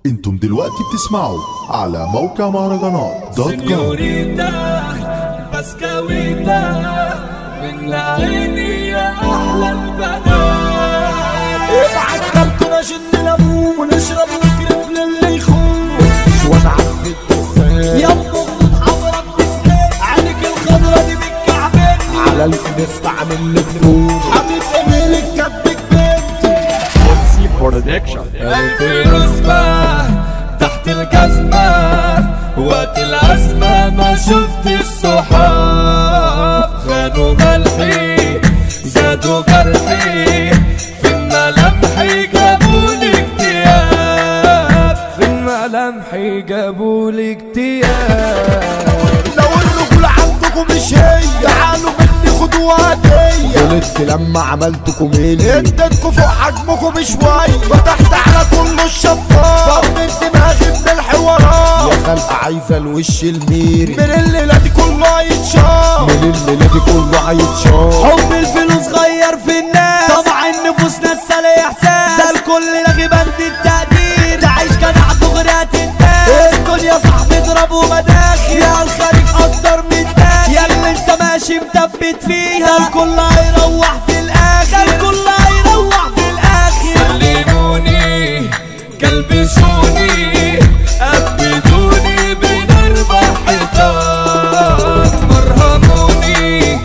انتم دلوقتي بتسمعوا على موقع مهرجانات دوت كوم سنيوريتا بسكويتا من عيني يا احلى البنات ابعت كرتون عشان نلم ونشرب ونكرف للي يخوف وانا عارف الدخان يا بغض حضرة بتسكت عينك الخضرة دي بالكعبين على الانستا عامل لك نور حبيب ايميلك كاتبك بنت في رسمة تحت الجزمة وقت الأزمة ما شفت الصحاب خانوا ملحي زادوا جرحي في الملامح جابولي اكتئاب في الملامح جابولي اكتئاب لو الرجولة عندكم مش هي تعالوا مني خدوا هدية غلطت لما عملت كوميديا اديتكوا فوق حجمكم بشوية فتحت على كله الشفاف فضيت دماغي من الحوارات يا خلقة عايزة الوش الميري من الليلة دي كله هيتشاف من الليلة دي كله هيتشاف حب الفلوس غير في الناس طبع النفوس نسى الاحساس ده الكل لغي بند التقدير تعيش جدع دغري هتنتاس الدنيا صاحبي اضرب ومداخل يا الخارج اكتر من داخل يا اللي انت ماشي مثبت فيها ده الكل هيروح في الاخر ده الكل هيروح في الاخر سلموني كلبشوني أبدوني بين أربع حيطان مرهموني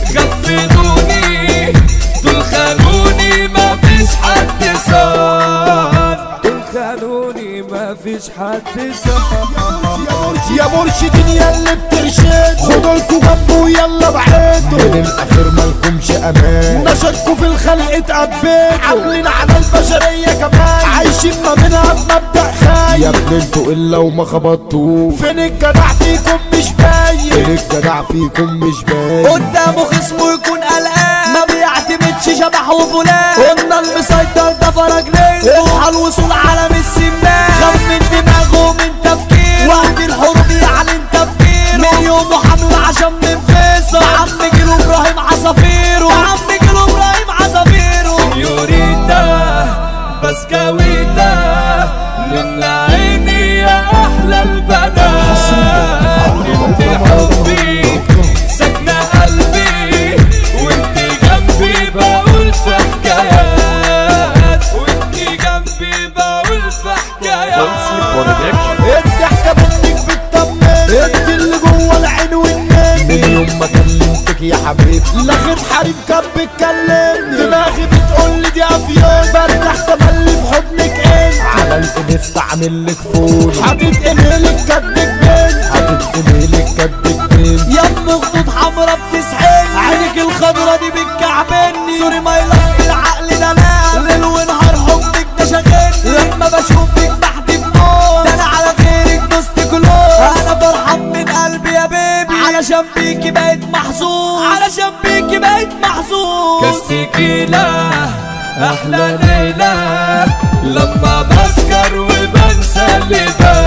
غفلوني دول خانوني ما فيش حد صان دول خانوني ما فيش حد صان يا مرشدين يا اللي بترشد خدوا لكوا جنبه ويلا بعيدوا من الاخر مالكمش امان نشدكوا في الخلق اتقبيتوا عاملين على البشريه كمان عايشين ما بينها بمبدا خايف يا ابن انتوا الا وما خبطتوا فين الجدع فيكم مش باين فين الجدع فيكم مش باين قدامه خصمه يكون قلقان ما بيعتمدش شبح وفلان قلنا المسيطر ده فرج رجله اصحى الوصول عالم السمان خاف من دماغه من تفكير وقت الحروب يعلن تفكيره من يومه حامل عشان من فيصل عم جيله ابراهيم عصافيره عم جيله ابراهيم عصافيره سيوريتا بسكويتا من عيني يا احلى البنات انت حبي سكنة قلبي وانت جنبي بقول في حكايات وانت جنبي بقول في حكايات الضحكة منك بتطمن انت اللي جوه العين والنين من يوم ما كلمتك يا حبيبي لغيت حريم كان بتكلمني دماغي بتقول لي دي افيون برتاح تملي في حضنك انت على الانستا عامل لك فول حاطط ايميلك كاتبك بنت حاطط ايميلك كاتبك بنت يا ام خطوط حمرا بتسحلني عينك الخضرا دي بتكعبني سوري ما يلقي العقل ده نام ليل ونهار حبك ده شاغلني لما بشوفك بحدي بموت ده انا على غيرك دوست كلوز انا فرحان من قلبي يا بيبي علشان بيكي بقيت محظوظ علشان بيكي بقيت محظوظ كاس تكيلة احلى ليلة لما بسكر وبنسى اللي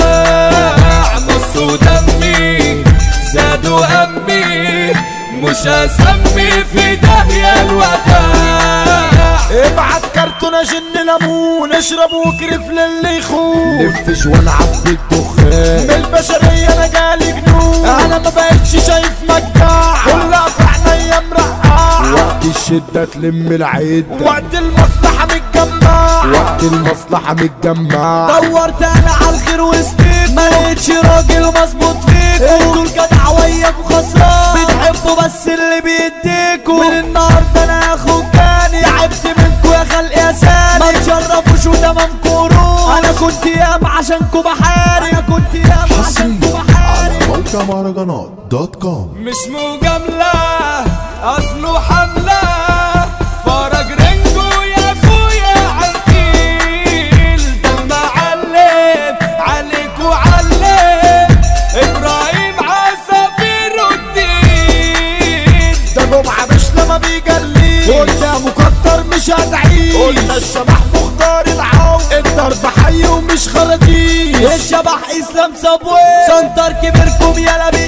باع نص دمي زادوا همي مش هسمي في داهية الوداع ابعت كرتون عشان ليمون اشرب وكرف للي يخون لفش والعب بالدخان من البشرية انا جالي جنون انا ما بقتش شايف مجدع كلها في عينيا مرقع وقت الشدة تلم العدة وقت المصلحة متجمع وقت المصلحة متجمع دورت انا على الخير وسطيك ما لقيتش راجل مظبوط فيك انتوا الجدع وياكوا خسران بتحبوا بس اللي بيديكوا من النهارده انا هاخد جاني تعبت منكوا يا خلق يا ساني ما تشرفوش وتمامكوا قرون انا كنت ياما عشانكوا بحاري انا كنت ياما عشانكوا بحاري على موقع مهرجانات دوت كوم مش مجاملة أصله حملة فرج رنجو يا أخويا عالكيل ده المعلم عليك وعلم إبراهيم عصافير الدين ده جمعة مش لما بيجلي قدامه كتر مش هدعيه قلنا الشبح مختار العون الضرب حي ومش خراجيل الشبح اسلام صبوي سنتر كبيركم يا لبيب